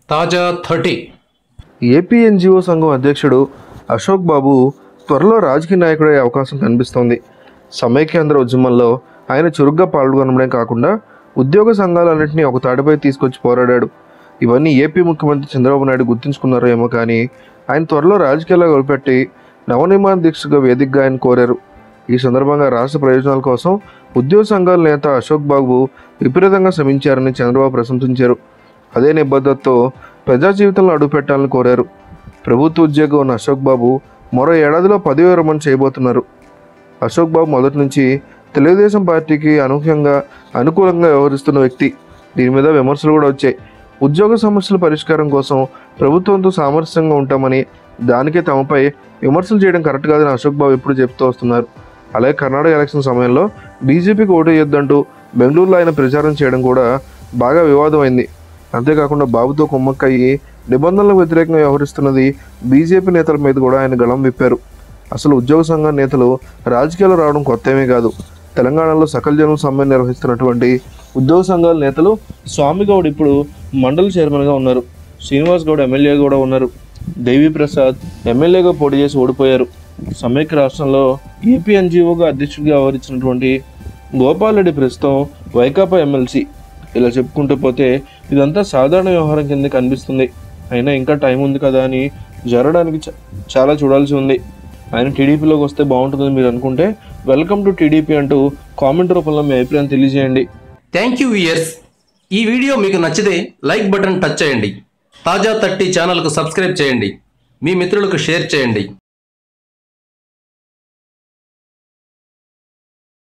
తాజా thirty AP NGO సంఘం అధ్యక్షుడు అశోక్ బాబు త్వరలో రాజకీయ నాయకుడయ్యే అవకాశం కనిపిస్తోంది సమైక్యాంధ్ర ఉద్యమంలో ఆయన చురుగ్గా పాల్గొనడమే కాకుండా ఉద్యోగ సంఘాలన్నింటినీ ఒక తాటిపై తీసుకొచ్చి పోరాడాడు ఇవన్నీ ఏపీ ముఖ్యమంత్రి చంద్రబాబు నాయుడు గుర్తుంచుకున్నారో ఏమో కానీ ఆయన త్వరలో రాజకీయాల్లో గొలిపెట్టి నవనిర్మాణ దీక్షగా వేదికగా ఆయన కోరారు ఈ సందర్భంగా రాష్ట్ర ప్రయోజనాల కోసం ఉద్యోగ సంఘాల నేత అశోక్ బాబు విపరీతంగా శ్రమించారని చంద్రబాబు ప్రశంసించారు అదే నిబద్ధతతో ప్రజా జీవితంలో అడుగుపెట్టాలని కోరారు ప్రభుత్వ ఉద్యోగం ఉన్న అశోక్ బాబు మరో ఏడాదిలో పదవి విరమణ చేయబోతున్నారు అశోక్ బాబు మొదటి నుంచి తెలుగుదేశం పార్టీకి అనూహ్యంగా అనుకూలంగా వ్యవహరిస్తున్న వ్యక్తి దీని మీద విమర్శలు కూడా వచ్చాయి ఉద్యోగ సమస్యల పరిష్కారం కోసం ప్రభుత్వంతో సామరస్యంగా ఉంటామని దానికే తమపై విమర్శలు చేయడం కరెక్ట్ కాదని అశోక్ బాబు ఎప్పుడు చెప్తూ వస్తున్నారు అలాగే కర్ణాటక ఎలక్షన్ సమయంలో బీజేపీకి ఓటు వేయొద్దంటూ బెంగళూరులో ఆయన ప్రచారం చేయడం కూడా బాగా వివాదమైంది అంతేకాకుండా బాబుతో కుమ్మక్కయ్యి నిబంధనలకు వ్యతిరేకంగా వ్యవహరిస్తున్నది బీజేపీ నేతల మీద కూడా ఆయన గళం విప్పారు అసలు ఉద్యోగ సంఘ నేతలు రాజకీయాలు రావడం కొత్తేమీ కాదు తెలంగాణలో సకల జనం సమ్మె నిర్వహిస్తున్నటువంటి ఉద్యోగ సంఘాల నేతలు స్వామి గౌడ్ ఇప్పుడు మండలి చైర్మన్గా ఉన్నారు శ్రీనివాస్ గౌడ్ ఎమ్మెల్యే కూడా ఉన్నారు దేవి ప్రసాద్ ఎమ్మెల్యేగా పోటీ చేసి ఓడిపోయారు సమైక్య రాష్ట్రంలో ఏపీ ఎన్జిఓగా అధ్యక్షుడిగా వ్యవహరించినటువంటి గోపాల్ రెడ్డి ప్రస్తుతం వైకాపా ఎమ్మెల్సీ ఇలా చెప్పుకుంటూ పోతే ఇదంతా సాధారణ వ్యవహారం కింద కనిపిస్తుంది అయినా ఇంకా టైం ఉంది కదా అని జరగడానికి చ- చాలా చూడాల్సి ఉంది ఆయన టీడీపీలోకి వస్తే బాగుంటుందని మీరు అనుకుంటే వెల్కమ్ టు టీడీపీ అంటూ కామెంట్ రూపంలో మీ అభిప్రాయం తెలియజేయండి థ్యాంక్ యూ ఇయర్స్ ఈ వీడియో మీకు నచ్చితే లైక్ బటన్ టచ్ చేయండి తాజా థర్టీ ఛానల్కు సబ్స్క్రైబ్ చేయండి మీ మిత్రులకు షేర్ చేయండి